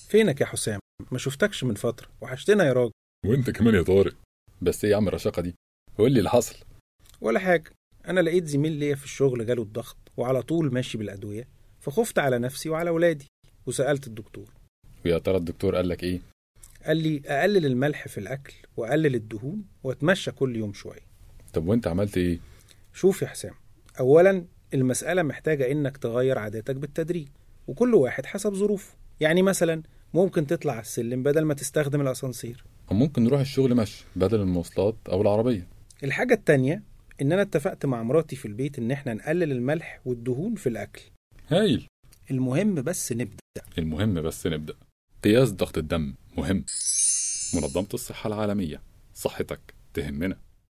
فينك يا حسام ما شفتكش من فترة وحشتنا يا راجل وانت كمان يا طارق بس ايه يا عم الرشاقه دي قول لي اللي حصل ولا حاجة أنا لقيت زميل ليا في الشغل جاله الضغط وعلى طول ماشي بالأدوية فخفت على نفسي وعلى ولادي وسألت الدكتور ويا ترى الدكتور قال لك ايه قال لي أقلل الملح في الأكل وأقلل الدهون وأتمشى كل يوم شوية طب وانت عملت ايه شوف يا حسام أولا المسألة محتاجة إنك تغير عاداتك بالتدريج وكل واحد حسب ظروفه يعني مثلا ممكن تطلع على السلم بدل ما تستخدم الأسانسير وممكن نروح الشغل مشي بدل المواصلات او العربيه الحاجة التانية إن أنا اتفقت مع مراتي في البيت إن إحنا نقلل الملح والدهون في الأكل هايل المهم بس نبدأ المهم بس نبدا قياس ضغط الدم مهم منظمه الصحه العالميه صحتك تهمنا